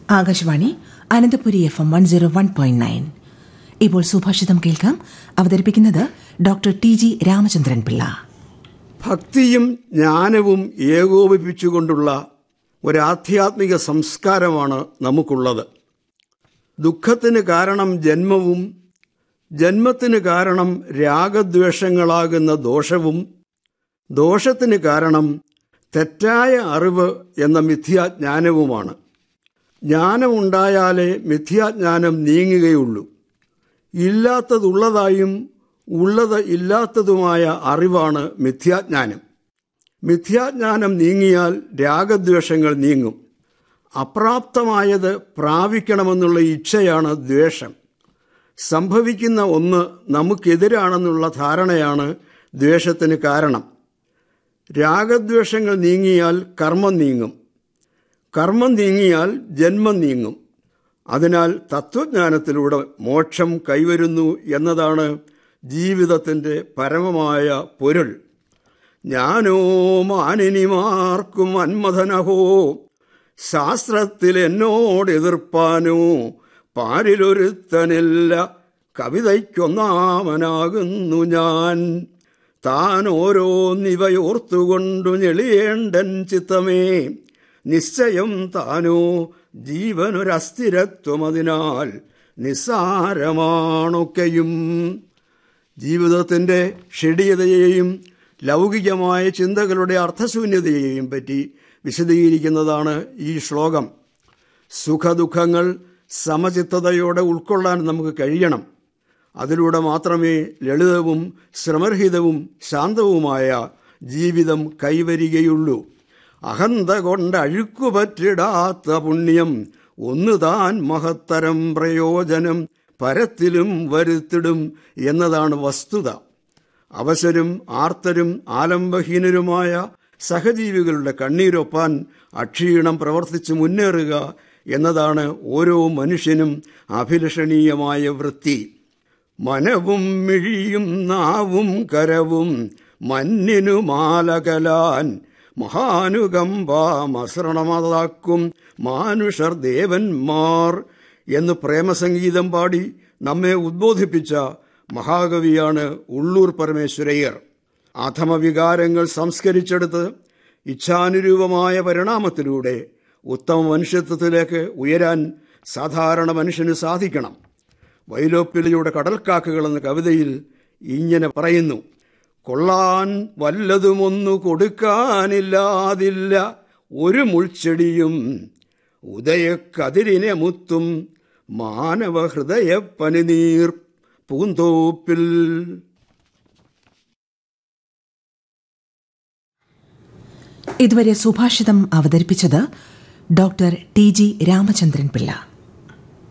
Akashvani Ananthapuri F M one zero one point nine ഇപ്പോൾ സുഭാഷിതം കേൾക്കാം അവതരിപ്പിക്കുന്നത് doctor T G Ramachandran Pillai ഭക്തിയും ജ്ഞാനവും ഏകോപിപ്പിച്ചുകൊണ്ടുള്ള ഒരാധ്യാത്മിക സംസ്കാരമാണ് നമുക്കുള്ളത് ദുഃഖത്തിന് കാരണം ജന്മവും ജന്മത്തിന് കാരണം രാഗദ്വേഷങ്ങളാകുന്ന ദോഷവും ദോഷത്തിന് കാരണം തെറ്റായ അറിവ് എന്ന മിഥ്യാജ്ഞാനവുമാണ് ജ്ഞാനമുണ്ടായാലേ മിഥ്യാജ്ഞാനം നീങ്ങുകയുള്ളൂ ഇല്ലാത്തതുള്ളതായും ഉള്ളത് ഇല്ലാത്തതുമായ അറിവാണ് മിഥ്യാജ്ഞാനം മിഥ്യാജ്ഞാനം നീങ്ങിയാൽ രാഗദ്വേഷങ്ങൾ നീങ്ങും അപ്രാപ്തമായത് പ്രാപിക്കണമെന്നുള്ള ഇച്ഛയാണ് ദ്വേഷം സംഭവിക്കുന്ന ഒന്ന് നമുക്കെതിരാണെന്നുള്ള ധാരണയാണ് ദ്വേഷത്തിന് കാരണം രാഗദ്വേഷങ്ങൾ നീങ്ങിയാൽ കർമ്മം നീങ്ങും കർമ്മം നീങ്ങിയാൽ ജന്മം നീങ്ങും അതിനാൽ തത്വജ്ഞാനത്തിലൂടെ മോക്ഷം കൈവരുന്നു എന്നതാണ് ജീവിതത്തിൻ്റെ പരമമായ പൊരുൾ ഞാനോ മാനിനിമാർക്കും അന്മഥനഹോ ശാസ്ത്രത്തിൽ എന്നോട് എതിർപ്പാനോ പാരിലൊരുത്തനില്ല കവിതയ്ക്കൊന്നാമനാകുന്നു ഞാൻ താൻ ഓരോന്നിവയോർത്തുകൊണ്ടു ഞെളിയേണ്ടൻ ചിത്തമേ നിശ്ചയം താനോ ജീവനൊരസ്ഥിരത്വമതിനാൽ നിസ്സാരമാണൊക്കെയും ജീവിതത്തിൻ്റെ ഷെടിയതയെയും ലൗകികമായ ചിന്തകളുടെ അർത്ഥശൂന്യതയെയും പറ്റി വിശദീകരിക്കുന്നതാണ് ഈ ശ്ലോകം സുഖദുഃഖങ്ങൾ സമചിത്തതയോടെ ഉൾക്കൊള്ളാൻ നമുക്ക് കഴിയണം അതിലൂടെ മാത്രമേ ലളിതവും ശ്രമരഹിതവും ശാന്തവുമായ ജീവിതം കൈവരികയുള്ളൂ അഹന്ത കൊണ്ട് അഴുക്കുപറ്റിടാത്ത പുണ്യം ഒന്ന് താൻ മഹത്തരം പ്രയോജനം പരത്തിലും വരുത്തിടും എന്നതാണ് വസ്തുത അവശരും ആർത്തരും ആലംബഹീനരുമായ സഹജീവികളുടെ കണ്ണീരൊപ്പാൻ അക്ഷീണം പ്രവർത്തിച്ച് മുന്നേറുക എന്നതാണ് ഓരോ മനുഷ്യനും അഭിലഷണീയമായ വൃത്തി മനവും മിഴിയും നാവും കരവും മഞ്ഞിനു മാലകലാൻ മഹാനുകമ്പാമസൃണമതാക്കും മാനുഷർ ദേവന്മാർ എന്ന് പ്രേമസംഗീതം പാടി നമ്മെ ഉദ്ബോധിപ്പിച്ച മഹാകവിയാണ് ഉള്ളൂർ പരമേശ്വരയ്യർ അധമവികാരങ്ങൾ സംസ്കരിച്ചെടുത്ത് ഇച്ഛാനുരൂപമായ പരിണാമത്തിലൂടെ ഉത്തമ മനുഷ്യത്വത്തിലേക്ക് ഉയരാൻ സാധാരണ മനുഷ്യന് സാധിക്കണം വൈലോപ്പിളിയുടെ കടൽക്കാക്കകൾ എന്ന കവിതയിൽ ഇങ്ങനെ പറയുന്നു കൊള്ളാൻ വല്ലതുമൊന്നു കൊടുക്കാനില്ലാതില്ല ഒരു മുൾച്ചെടിയും ഉദയക്കതിരിനെ മുത്തും മാനവ ഹൃദയ പനിനീർ പൂന്തോപ്പിൽ ഇതുവരെ സുഭാഷിതം അവതരിപ്പിച്ചത് doctor T G Ramachandran Pillai